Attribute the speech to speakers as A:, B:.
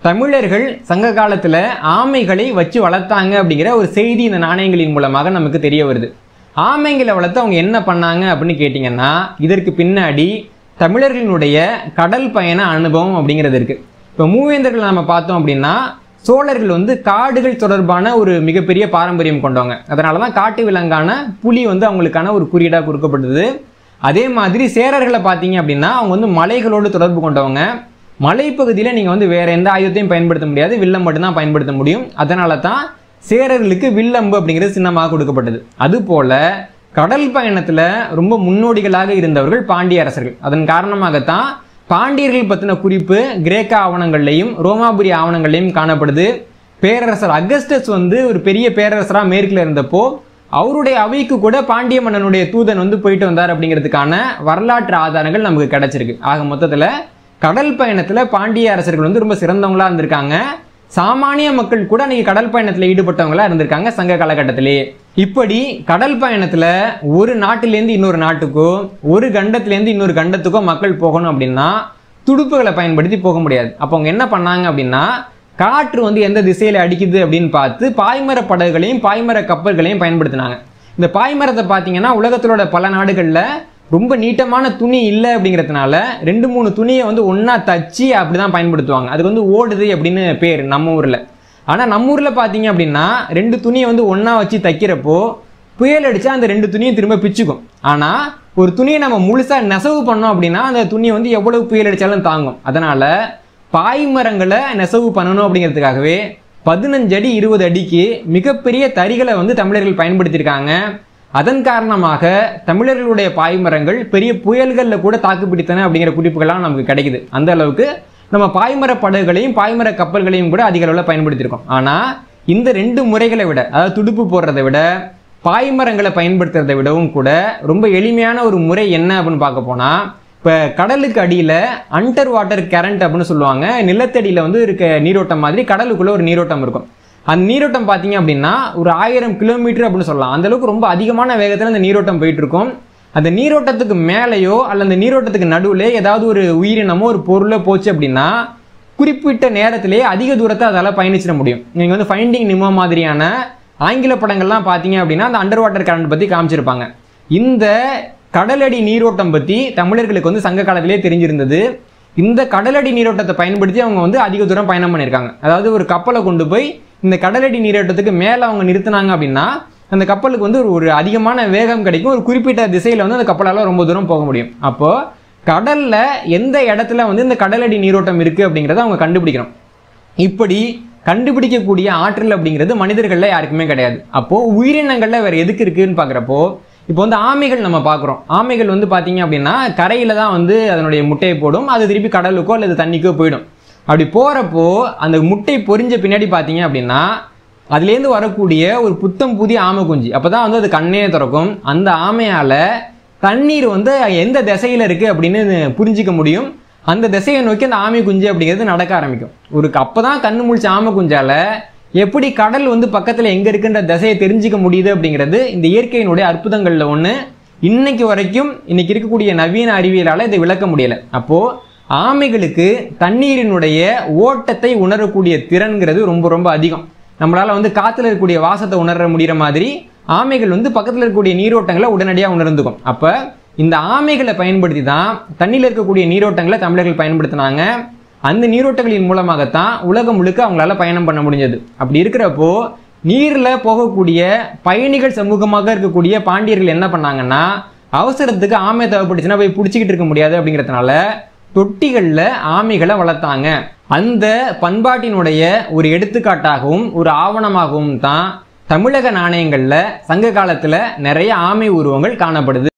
A: தமிழர்கள் சங்க காலத்துல ஆமைகளை வச்சு வளர்த்தாங்க அப்படிங்கிற ஒரு செய்தி இந்த நாணயங்களின் மூலமாக நமக்கு தெரிய வருது ஆமைங்களை வளர்த்து அவங்க என்ன பண்ணாங்க அப்படின்னு கேட்டிங்கன்னா இதற்கு பின்னாடி தமிழர்களினுடைய கடல் பயண அனுபவம் அப்படிங்கிறது இருக்கு இப்போ மூவேந்தர்கள் நம்ம பார்த்தோம் அப்படின்னா சோழர்கள் வந்து காடுகள் தொடர்பான ஒரு மிகப்பெரிய பாரம்பரியம் கொண்டவங்க அதனால தான் காட்டு விலங்கான புலி வந்து அவங்களுக்கான ஒரு குறியீடாக கொடுக்கப்பட்டது அதே மாதிரி சேரர்களை பார்த்தீங்க அப்படின்னா அவங்க வந்து மலைகளோடு தொடர்பு கொண்டவங்க மலைப்பகுதியில் நீங்கள் வந்து வேற எந்த ஆயுதத்தையும் பயன்படுத்த முடியாது வில்லம் மட்டும்தான் பயன்படுத்த முடியும் அதனால தான் சேரர்களுக்கு வில்லம்பு அப்படிங்கிறது சின்னமாக கொடுக்கப்பட்டது அதுபோல கடல் பயணத்தில் ரொம்ப முன்னோடிகளாக இருந்தவர்கள் பாண்டிய அரசர்கள் அதன் காரணமாகத்தான் பாண்டியர்கள் பற்றின குறிப்பு கிரேக்க ஆவணங்கள்லையும் ரோமாபுரி ஆவணங்கள்லையும் காணப்படுது பேரரசர் அகஸ்டஸ் வந்து ஒரு பெரிய பேரரசராக மேற்கில் இருந்தப்போ அவருடைய அவைக்கு கூட பாண்டிய மன்னனுடைய தூதன் வந்து போயிட்டு வந்தார் அப்படிங்கிறதுக்கான வரலாற்று ஆதாரங்கள் நமக்கு கிடைச்சிருக்கு ஆக மொத்தத்தில் கடல் பயணத்தில் பாண்டிய அரசர்கள் வந்து ரொம்ப சிறந்தவங்களா இருந்திருக்காங்க சாமானிய மக்கள் கூட அன்னைக்கு கடல் பயணத்தில் ஈடுபட்டவங்களா இருந்திருக்காங்க சங்க காலகட்டத்திலேயே இப்படி கடல் பயணத்துல ஒரு நாட்டிலேருந்து இன்னொரு நாட்டுக்கோ ஒரு கண்டத்திலேருந்து இன்னொரு கண்டத்துக்கோ மக்கள் போகணும் அப்படின்னா துடுப்புகளை பயன்படுத்தி போக முடியாது அப்போ அவங்க என்ன பண்ணாங்க அப்படின்னா காற்று வந்து எந்த திசையில அடிக்குது அப்படின்னு பார்த்து பாய்மர படகுகளையும் பாய்மர கப்பல்களையும் பயன்படுத்தினாங்க இந்த பாய்மரத்தை பார்த்தீங்கன்னா உலகத்திலோட பல நாடுகளில் ரொம்ப நீட்டமான துணி இல்லை அப்படிங்கிறதுனால ரெண்டு மூணு துணியை வந்து ஒன்றா தச்சு அப்படி தான் பயன்படுத்துவாங்க அதுக்கு வந்து ஓடுது அப்படின்னு பேர் நம்ம ஊரில் ஆனால் நம்ம ஊரில் பார்த்தீங்க அப்படின்னா ரெண்டு துணியை வந்து ஒன்றா வச்சு தைக்கிறப்போ புயல் அடிச்சா அந்த ரெண்டு துணியும் திரும்ப பிச்சுக்கும் ஆனால் ஒரு துணியை நம்ம முழுசாக நெசவு பண்ணோம் அப்படின்னா அந்த துணியை வந்து எவ்வளவு புயல் அடித்தாலும் தாங்கும் அதனால பாய்மரங்களை நெசவு பண்ணணும் அப்படிங்கிறதுக்காகவே பதினஞ்சு அடி இருபது அடிக்கு மிகப்பெரிய தறிகளை வந்து தமிழர்கள் பயன்படுத்தியிருக்காங்க அதன் காரணமாக தமிழர்களுடைய பாய்மரங்கள் பெரிய புயல்களில் கூட தாக்கு பிடித்தன அப்படிங்கிற குறிப்புகள்லாம் நமக்கு கிடைக்குது அந்த அளவுக்கு நம்ம பாய்மர படகுகளையும் பாய்மர கப்பல்களையும் கூட அதிக அளவில் பயன்படுத்தியிருக்கோம் ஆனால் இந்த ரெண்டு முறைகளை விட அதாவது துடுப்பு போடுறதை விட பாய்மரங்களை பயன்படுத்துறதை விடவும் கூட ரொம்ப எளிமையான ஒரு முறை என்ன அப்படின்னு பார்க்க போனால் இப்போ கடலுக்கு அடியில் அண்டர் வாட்டர் கரண்ட் அப்படின்னு சொல்லுவாங்க நிலத்தடியில் வந்து இருக்க நீரோட்டம் மாதிரி கடலுக்குள்ள ஒரு நீரோட்டம் இருக்கும் அந்த நீரோட்டம் பார்த்தீங்க அப்படின்னா ஒரு ஆயிரம் கிலோமீட்டர் அப்படின்னு சொல்லலாம் அந்த அளவுக்கு ரொம்ப அதிகமான வேகத்தில் அந்த நீரோட்டம் போயிட்டு இருக்கும் அந்த நீரோட்டத்துக்கு மேலேயோ அல்ல அந்த நீரோட்டத்துக்கு நடுவில் ஏதாவது ஒரு உயிரினமோ ஒரு பொருளோ போச்சு அப்படின்னா குறிப்பிட்ட நேரத்திலேயே அதிக தூரத்தை அதால் பயணிச்சிட முடியும் நீங்கள் வந்து ஃபைண்டிங் நிமோ மாதிரியான ஆங்கில படங்கள்லாம் பார்த்தீங்க அப்படின்னா அந்த அண்டர் வாட்டர் கரண்ட் பற்றி காமிச்சிருப்பாங்க இந்த கடலடி நீரோட்டம் பற்றி தமிழர்களுக்கு வந்து சங்க காலத்திலே தெரிஞ்சிருந்தது இந்த கடலடி நீரோட்டத்தை பயன்படுத்தி அவங்க வந்து அதிக தூரம் பயணம் பண்ணியிருக்காங்க அதாவது ஒரு கப்பலை கொண்டு போய் இந்த கடலடி நீரோட்டத்துக்கு மேலே அவங்க நிறுத்தினாங்க அப்படின்னா அந்த கப்பலுக்கு வந்து ஒரு ஒரு அதிகமான வேகம் கிடைக்கும் ஒரு குறிப்பிட்ட திசையில் வந்து அந்த கப்பலால் ரொம்ப தூரம் போக முடியும் அப்போது கடல்ல எந்த இடத்துல வந்து இந்த கடலடி நீரோட்டம் இருக்குது அப்படிங்கிறத அவங்க கண்டுபிடிக்கணும் இப்படி கண்டுபிடிக்கக்கூடிய ஆற்றல் அப்படிங்கிறது மனிதர்களில் யாருக்குமே கிடையாது அப்போது உயிரினங்களில் வேறு எதுக்கு இருக்குன்னு பார்க்குறப்போ இப்போ வந்து ஆமைகள் நம்ம பார்க்குறோம் ஆமைகள் வந்து பார்த்தீங்க அப்படின்னா கரையில் தான் வந்து அதனுடைய முட்டையை போடும் அது திருப்பி கடலுக்கோ அல்லது தண்ணிக்கோ போயிடும் அப்படி போகிறப்போ அந்த முட்டை பொரிஞ்ச பின்னாடி பார்த்தீங்க அப்படின்னா அதுலேருந்து வரக்கூடிய ஒரு புத்தம் புதிய ஆமை குஞ்சு அப்போ தான் வந்து அது கண்ணே திறக்கும் அந்த ஆமையால் தண்ணீர் வந்து எந்த திசையில் இருக்குது அப்படின்னு புரிஞ்சிக்க முடியும் அந்த திசையை நோக்கி அந்த ஆமை குஞ்சு அப்படிங்கிறது நடக்க ஆரம்பிக்கும் ஒரு அப்போ தான் கண்ணு முழிச்ச ஆமை குஞ்சால எப்படி கடல் வந்து பக்கத்தில் எங்கே இருக்குன்ற திசையை தெரிஞ்சிக்க முடியுது அப்படிங்கிறது இந்த இயற்கையினுடைய அற்புதங்களில் ஒன்று இன்னைக்கு வரைக்கும் இன்னைக்கு இருக்கக்கூடிய நவீன அறிவியலால் இதை விளக்க முடியல அப்போது ஆமைகளுக்கு தண்ணீரினுடைய ஓட்டத்தை உணரக்கூடிய திறன்கிறது ரொம்ப ரொம்ப அதிகம் நம்மளால வந்து காத்துல இருக்கக்கூடிய வாசத்தை உணர முடிகிற மாதிரி ஆமைகள் வந்து பக்கத்தில் இருக்கக்கூடிய நீரோட்டங்களை உடனடியாக உணர்ந்துக்கும் அப்போ இந்த ஆமைகளை பயன்படுத்தி தான் தண்ணியில் இருக்கக்கூடிய நீரோட்டங்களை தமிழர்கள் பயன்படுத்தினாங்க அந்த நீரோட்டங்களின் மூலமாகத்தான் உலகம் முழுக்க அவங்களால பயணம் பண்ண முடிஞ்சது அப்படி இருக்கிறப்போ நீரில் போகக்கூடிய பயணிகள் சமூகமாக இருக்கக்கூடிய பாண்டியர்கள் என்ன பண்ணாங்கன்னா அவசரத்துக்கு ஆமை தேவைப்பட்டுச்சுன்னா போய் பிடிச்சிக்கிட்டு இருக்க முடியாது அப்படிங்கிறதுனால தொட்டிகளில் ஆமைகளை வளர்த்தாங்க அந்த பண்பாட்டினுடைய ஒரு எடுத்துக்காட்டாகவும் ஒரு ஆவணமாகவும் தான் தமிழக நாணயங்களில் சங்க காலத்தில் நிறைய ஆமை உருவங்கள் காணப்படுது